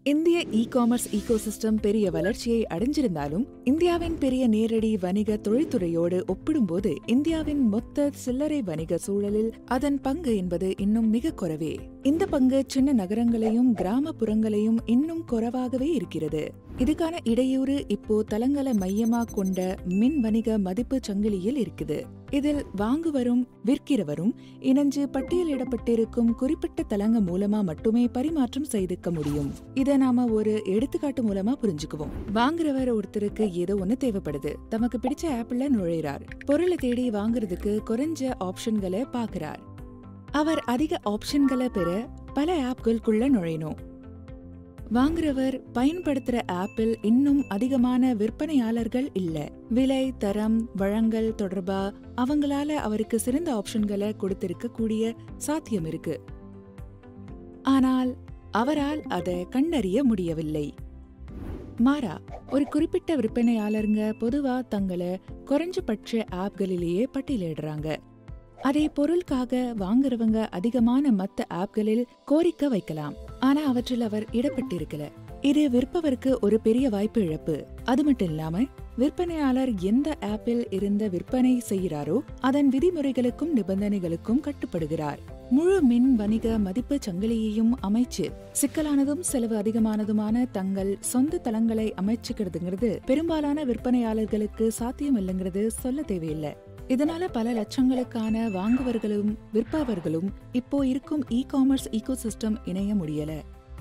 இந்திய e commerce ecosystem பெரிய வளர்ச்சியை அடைஞ்சிருந்தாலும் இந்தியாவின் பெரிய நேரடி வணிக தொழில்துறையோடு ஒப்பிடும்போது இந்தியாவின் மொத்த சில்லறை வணிக சூழலில் அதன் பங்கு என்பது இன்னும் மிக குறைவே இந்த பங்கு சின்ன நகரங்களையும் கிராமப்புறங்களையும் இன்னும் குறைவாகவே இருக்கிறது இதுக்கான இடையூறு இப்போ தலங்களை மையமா கொண்ட மின் வணிக மதிப்பு சங்கிலியில் இருக்குது இதில் வாங்குவரும் விற்கிறவரும் இணைஞ்சு பட்டியலிடப்பட்டிருக்கும் குறிப்பிட்ட தலங்க மூலமா மட்டுமே பரிமாற்றம் செய்துக்க முடியும் இத நாம ஒரு எடுத்துக்காட்டு மூலமா புரிஞ்சுக்குவோம் வாங்குறவர் ஒருத்தருக்கு ஏதோ ஒண்ணு தேவைப்படுது தமக்கு பிடிச்ச ஆப்ல நுழையிறார் பொருளை தேடி வாங்குறதுக்கு குறைஞ்ச ஆப்ஷன்களை பாக்குறார் அவர் அதிக ஆப்ஷன்களை பெற பல ஆப்களுக்குள்ள நுழையணும் வாங்குறவர் பயன்படுத்துற ஆப்பில் இன்னும் அதிகமான விற்பனையாளர்கள் இல்ல விலை தரம் வழங்கல் தொடர்பா அவங்களால அவருக்கு சிறந்த ஆப்ஷன்களை கொடுத்திருக்க கூடிய சாத்தியம் இருக்கு ஆனால் அவரால் அதை கண்டறிய முடியவில்லை மாறா ஒரு குறிப்பிட்ட விற்பனையாளருங்க பொதுவா தங்களை குறைஞ்சபட்ச ஆப்களிலேயே பட்டியலிடுறாங்க அதே பொருளுக்காக வாங்குறவங்க அதிகமான மத்த ஆப்களில் கோரிக்கை வைக்கலாம் ஆனா அவற்றில் அவர் இடப்பட்டிருக்கல இது விற்பவருக்கு ஒரு பெரிய வாய்ப்பு இழப்பு அது மட்டும் இல்லாம விற்பனையாளர் எந்த ஆப்பில் இருந்த விற்பனை செய்கிறாரோ அதன் விதிமுறைகளுக்கும் நிபந்தனைகளுக்கும் கட்டுப்படுகிறார் முழு மின் வணிக மதிப்பு சங்கிலியையும் அமைச்சு சிக்கலானதும் செலவு அதிகமானதுமான தங்கள் சொந்த தளங்களை அமைச்சுக்கிறதுங்கிறது பெரும்பாலான விற்பனையாளர்களுக்கு சாத்தியம் இல்லைங்கிறது சொல்ல தேவையில்லை இதனால பல லட்சங்களுக்கான வாங்குவர்களும் விற்பவர்களும் இப்போ இருக்கும் இ காமர்ஸ் ஈகோசிஸ்டம் இணைய முடியல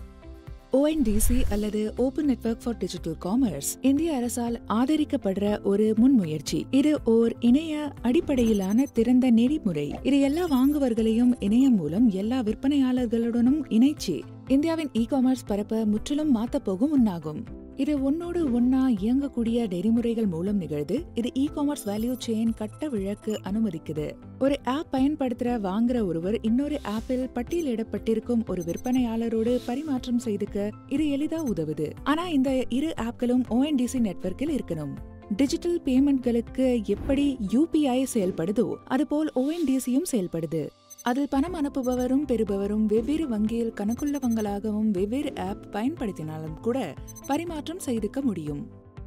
ஓஎன்டிசி அல்லது open network for digital commerce இந்திய அரசால் ஆதரிக்கப்படுற ஒரு முன்முயற்சி இது ஓர் இணைய அடிப்படையிலான திறந்த நெறிமுறை இது எல்லா வாங்குவர்களையும் இணையம் மூலம் எல்லா விற்பனையாளர்களுடனும் இணைச்சு இந்தியாவின் இ காமர்ஸ் பரப்ப முற்றிலும் மாத்தப் போகும் ஒன்னாகும் இது ஒன்னோடு ஒன்னா இயங்கக்கூடிய நெறிமுறைகள் மூலம் நிகழ்து இது இ காமர்ஸ் வேல்யூ செயின் கட்ட விளக்கு அனுமதிக்குது ஒரு ஆப் பயன்படுத்துற வாங்குற ஒருவர் இன்னொரு ஆப்பில் பட்டியலிடப்பட்டிருக்கும் ஒரு விற்பனையாளரோடு பரிமாற்றம் செய்துக்க இது எளிதா உதவுது ஆனா இந்த இரு ஆப்களும் ஓஎன்டிசி நெட்வொர்க்கில் இருக்கணும் டிஜிட்டல் பேமெண்ட்களுக்கு எப்படி யூபிஐ செயல்படுதோ அதுபோல் ஓஎன்டிசியும் செயல்படுது அதில் பணம் அனுப்புபவரும் பெறுபவரும் வெவ்வேறு வங்கியில் கணக்குள்ளவங்களாகவும் வெவ்வேறு ஆப் பயன்படுத்தினாலும் கூட பரிமாற்றம் செய்துக்க முடியும்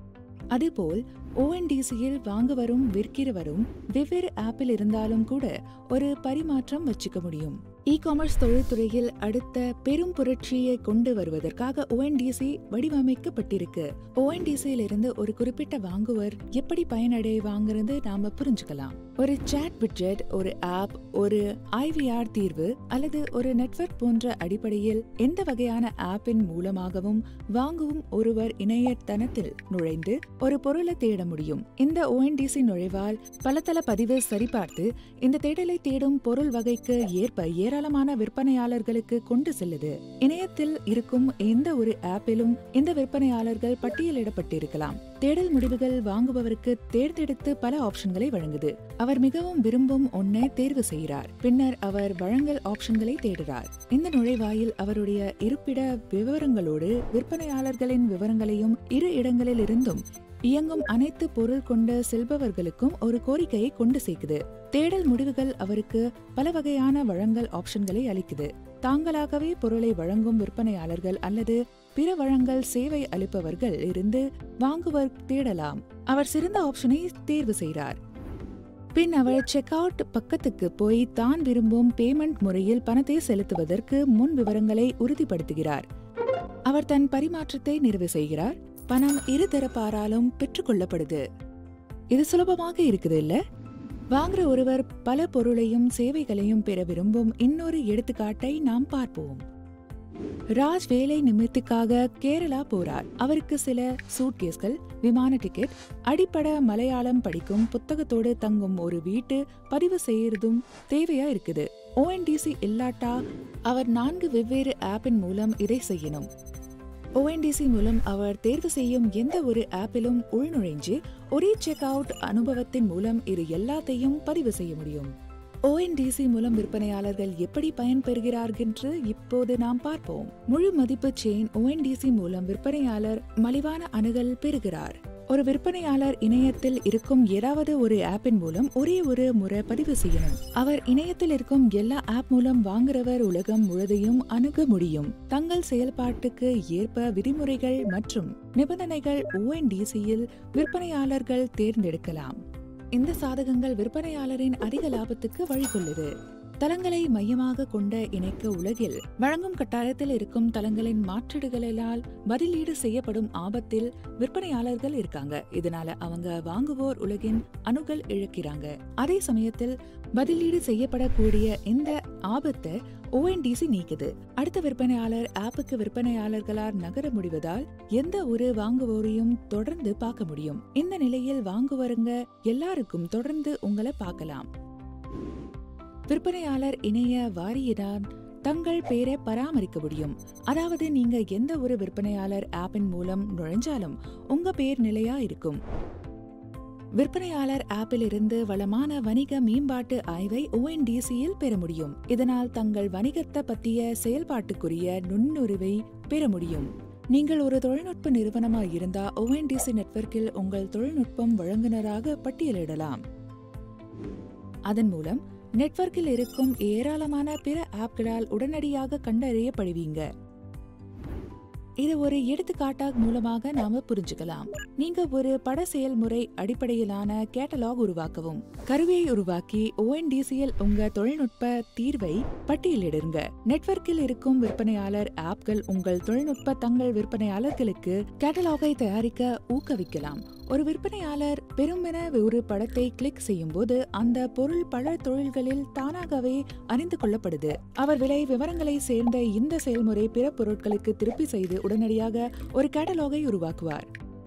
அதேபோல் ஓஎன்டிசியில் வாங்குவரும் விற்கிறவரும் வெவ்வேறு ஆப்பில் இருந்தாலும் கூட ஒரு பரிமாற்றம் வச்சுக்க முடியும் இ காமர்ஸ் தொழில்துறையில் அடுத்த பெரும் புரட்சியை கொண்டு வருவதற்காக ஓஎன்டிசி வடிவமைக்கப்பட்டிருக்கு ஓஎன்டிசியில் இருந்து ஒரு குறிப்பிட்ட வாங்குவர் எப்படி பயனடைவாங்கிறது நாம புரிஞ்சுக்கலாம் ஒரு சாட் விட்ஜெட் ஒரு ஆப் ஒரு ஐவிஆர் தீர்வு அல்லது ஒரு நெட்வொர்க் போன்ற அடிப்படையில் எந்த வகையான ஆப்பின் மூலமாகவும் வாங்கவும் ஒருவர் இணையதளத்தில் நுழைந்து ஒரு பொருளை தேட முடியும் இந்த ஓஎன்டிசி நுழைவால் பலதள பதிவு சரிபார்த்து இந்த தேடலை தேடும் பொருள் வகைக்கு ஏற்ப ஏராளமான விற்பனையாளர்களுக்கு கொண்டு செல்லுது இணையத்தில் இருக்கும் எந்த ஒரு ஆப்பிலும் இந்த விற்பனையாளர்கள் பட்டியலிடப்பட்டிருக்கலாம் தேடல் முடிவுகள் வாங்குபவருக்கு தேர்ந்தெடுத்து பல ஆப்ஷன்களை வழங்குது அவர் மிகவும் விரும்பும் ஒன்றை தேர்வு செய்கிறார் பின்னர் அவர் வழங்கல் ஆப்ஷன்களை தேடுகிறார் இந்த நுழைவாயில் அவருடைய இருப்பிட விவரங்களோடு விற்பனையாளர்களின் விவரங்களையும் இரு இடங்களில் இருந்தும் இயங்கும் அனைத்து பொருள் கொண்ட செல்பவர்களுக்கும் ஒரு கோரிக்கையை கொண்டு சேர்க்குது தேடல் முடிவுகள் அவருக்கு பல வகையான வழங்கல் ஆப்ஷன்களை அளிக்குது தாங்களாகவே பொருளை வழங்கும் விற்பனையாளர்கள் அல்லது பிற வழங்கல் சேவை அளிப்பவர்கள் இருந்து வாங்குவர் தேடலாம் அவர் சிறந்த ஆப்ஷனை தேர்வு செய்கிறார் பின் அவர் செக் அவுட் பக்கத்துக்கு போய் தான் விரும்பும் பேமெண்ட் முறையில் பணத்தை செலுத்துவதற்கு முன் விவரங்களை உறுதிப்படுத்துகிறார் அவர் தன் பரிமாற்றத்தை நிறைவு செய்கிறார் பணம் இருதரப்பாராலும் பெற்றுக்கொள்ளப்படுது இது சுலபமாக இருக்குது இல்ல வாங்குற ஒருவர் பல பொருளையும் சேவைகளையும் பெற விரும்பும் இன்னொரு எடுத்துக்காட்டை நாம் பார்ப்போம் ராஜ் வேலை நிமித்துக்காக கேரளா போறார் அவருக்கு சில சூட்கேஸ்கள் விமான டிக்கெட் அடிப்பட மலையாளம் படிக்கும் புத்தகத்தோடு தங்கும் ஒரு வீட்டு பதிவு செய்யறதும் தேவையா இருக்குது ஓஎன்டிசி இல்லாட்டா அவர் நான்கு வெவ்வேறு ஆப்பின் மூலம் இதை செய்யணும் ஓஎன்டிசி மூலம் அவர் தேர்வு செய்யும் எந்த ஒரு ஆப்பிலும் உள்நுழைஞ்சு ஒரே செக் அவுட் அனுபவத்தின் மூலம் இது எல்லாத்தையும் பதிவு செய்ய முடியும் ஓஎன்டிசி மூலம் விற்பனையாளர்கள் எப்படி பயன்பெறுகிறார்கள் என்று இப்போது நாம் பார்ப்போம் முழு மதிப்பு செயின் ஓஎன்டிசி மூலம் விற்பனையாளர் மலிவான அணுகல் பெறுகிறார் ஒரு விற்பனையாளர் இணையத்தில் இருக்கும் ஏதாவது ஒரு ஆப்பின் மூலம் ஒரே ஒரு முறை பதிவு செய்யணும் அவர் இணையத்தில் இருக்கும் எல்லா ஆப் மூலம் வாங்குறவர் உலகம் முழுதையும் அணுக முடியும் தங்கள் செயல்பாட்டுக்கு ஏற்ப விதிமுறைகள் மற்றும் நிபந்தனைகள் ஓஎன்டிசியில் விற்பனையாளர்கள் தேர்ந்தெடுக்கலாம் இந்த சாதகங்கள் விற்பனையாளரின் அதிக லாபத்துக்கு வழிகொள்ளுது தளங்களை மையமாக கொண்ட இணைக்க உலகில் வழங்கும் கட்டாயத்தில் இருக்கும் தளங்களின் மாற்றீடுகளால் பதிலீடு செய்யப்படும் ஆபத்தில் விற்பனையாளர்கள் இருக்காங்க இதனால அவங்க வாங்குவோர் உலகின் அணுகல் இழக்கிறாங்க அதே சமயத்தில் பதிலீடு செய்யப்படக்கூடிய இந்த ஆபத்தை ஓஎன்டிசி நீக்குது அடுத்த விற்பனையாளர் ஆப்புக்கு விற்பனையாளர்களால் நகர முடிவதால் எந்த ஒரு வாங்குவோரையும் தொடர்ந்து பார்க்க முடியும் இந்த நிலையில் வாங்குவருங்க எல்லாருக்கும் தொடர்ந்து உங்களை பார்க்கலாம் விற்பனையாளர் இணைய வாரியினால் தங்கள் பேரை பராமரிக்க முடியும் அதாவது நீங்க எந்த ஒரு விற்பனையாளர் ஆப்பின் மூலம் நுழைஞ்சாலும் உங்க பேர் நிலையா இருக்கும் விற்பனையாளர் ஆப்பில் இருந்து வளமான வணிக மேம்பாட்டு ஆய்வை ஓஎன்டிசியில் பெற முடியும் இதனால் தங்கள் வணிகத்தை பற்றிய செயல்பாட்டுக்குரிய நுண்ணுரிவை பெற முடியும் நீங்கள் ஒரு தொழில்நுட்ப நிறுவனமாக இருந்தா ஓஎன்டிசி நெட்வொர்க்கில் உங்கள் தொழில்நுட்பம் வழங்குனராக பட்டியலிடலாம் அதன் மூலம் நெட்வொர்க்கில் இருக்கும் ஏராளமான பிற ஆப்களால் உடனடியாக கண்டறியப்படுவீங்க இது ஒரு எடுத்துக்காட்டாக மூலமாக நாம புரிஞ்சுக்கலாம் நீங்க ஒரு பட செயல்முறை அடிப்படையிலான கேட்டலாக் உருவாக்கவும் கருவியை உருவாக்கி ஓஎன்டிசியில் உங்க தொழில்நுட்ப தீர்வை பட்டியலிடுங்க நெட்வொர்க்கில் இருக்கும் விற்பனையாளர் ஆப்கள் உங்கள் தொழில்நுட்ப தங்கள் விற்பனையாளர்களுக்கு கேட்டலாகை தயாரிக்க ஊக்குவிக்கலாம் ஒரு விற்பனையாளர் பெருமென ஒரு படத்தை கிளிக் செய்யும் போது அந்த பொருள் பல தொழில்களில் தானாகவே அறிந்து கொள்ளப்படுது அவர் விலை விவரங்களை சேர்ந்த இந்த செயல்முறை பிற பொருட்களுக்கு திருப்பி செய்து உடனடியாக ஒரு கேட்டலாகை உருவாக்குவார்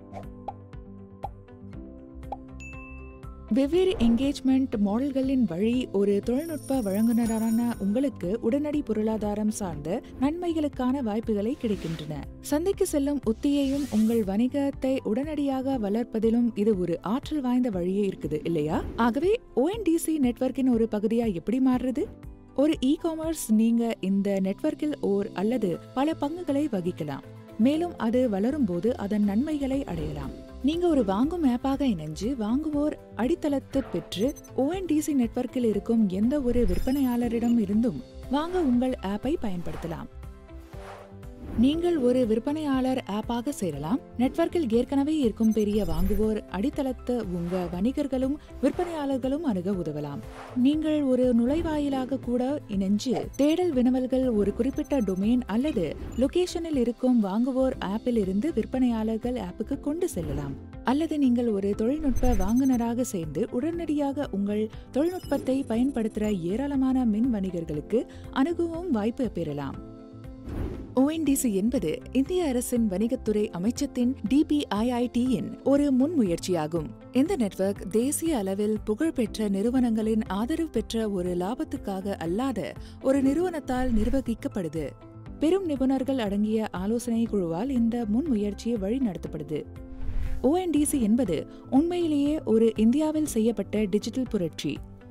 வெவ்வேறு என்கேஜ்மெண்ட் மாடல்களின் வழி ஒரு தொழில்நுட்ப வழங்குனரான உங்களுக்கு உடனடி பொருளாதாரம் சார்ந்த நன்மைகளுக்கான வாய்ப்புகளை கிடைக்கின்றன சந்தைக்கு செல்லும் உத்தியையும் உங்கள் வணிகத்தை உடனடியாக வளர்ப்பதிலும் இது ஒரு ஆற்றல் வாய்ந்த வழியே இருக்குது இல்லையா ஆகவே ஓஎன்டிசி நெட்வொர்க்கின் ஒரு பகுதியா எப்படி மாறுறது ஒரு இ காமர்ஸ் நீங்க இந்த நெட்வொர்க்கில் ஓர் அல்லது பல பங்குகளை வகிக்கலாம் மேலும் அது வளரும் போது அதன் நன்மைகளை அடையலாம் நீங்க ஒரு வாங்கும் ஆப்பாக இணைஞ்சு வாங்குவோர் அடித்தளத்தை பெற்று ஓஎன்டிசி நெட்வொர்க்கில் இருக்கும் எந்த ஒரு விற்பனையாளரிடம் இருந்தும் வாங்க உங்கள் ஆப்பை பயன்படுத்தலாம் நீங்கள் ஒரு விற்பனையாளர் ஆப்பாக சேரலாம் நெட்வொர்க்கில் ஏற்கனவே இருக்கும் பெரிய வாங்குவோர் அடித்தளத்தை உங்க வணிகர்களும் விற்பனையாளர்களும் அணுக உதவலாம் நீங்கள் ஒரு நுழைவாயிலாக கூட இணைஞ்சு தேடல் வினவல்கள் ஒரு குறிப்பிட்ட டொமைன் அல்லது லொகேஷனில் இருக்கும் வாங்குவோர் ஆப்பில் இருந்து விற்பனையாளர்கள் ஆப்புக்கு கொண்டு செல்லலாம் அல்லது நீங்கள் ஒரு தொழில்நுட்ப வாங்குனராக சேர்ந்து உடனடியாக உங்கள் தொழில்நுட்பத்தை பயன்படுத்துகிற ஏராளமான மின் வணிகர்களுக்கு அணுகவும் வாய்ப்பு பெறலாம் ஓஎன்டிசி என்பது இந்திய அரசின் வணிகத்துறை அமைச்சத்தின் டிபிஐஐடியின் ஒரு முன்முயற்சியாகும் இந்த நெட்வொர்க் தேசிய அளவில் புகழ்பெற்ற நிறுவனங்களின் ஆதரவு பெற்ற ஒரு லாபத்துக்காக அல்லாத ஒரு நிறுவனத்தால் நிர்வகிக்கப்படுது பெரும் நிபுணர்கள் அடங்கிய ஆலோசனை குழுவால் இந்த முன்முயற்சி வழி நடத்தப்படுது ஓஎன்டிசி என்பது உண்மையிலேயே ஒரு இந்தியாவில் செய்யப்பட்ட டிஜிட்டல் புரட்சி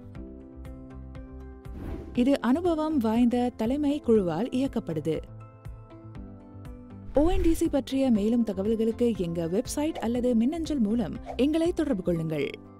இது அனுபவம் வாய்ந்த தலைமை குழுவால் இயக்கப்படுது ஓஎன்டிசி பற்றிய மேலும் தகவல்களுக்கு எங்க வெப்சைட் அல்லது மின்னஞ்சல் மூலம் எங்களை தொடர்பு கொள்ளுங்கள்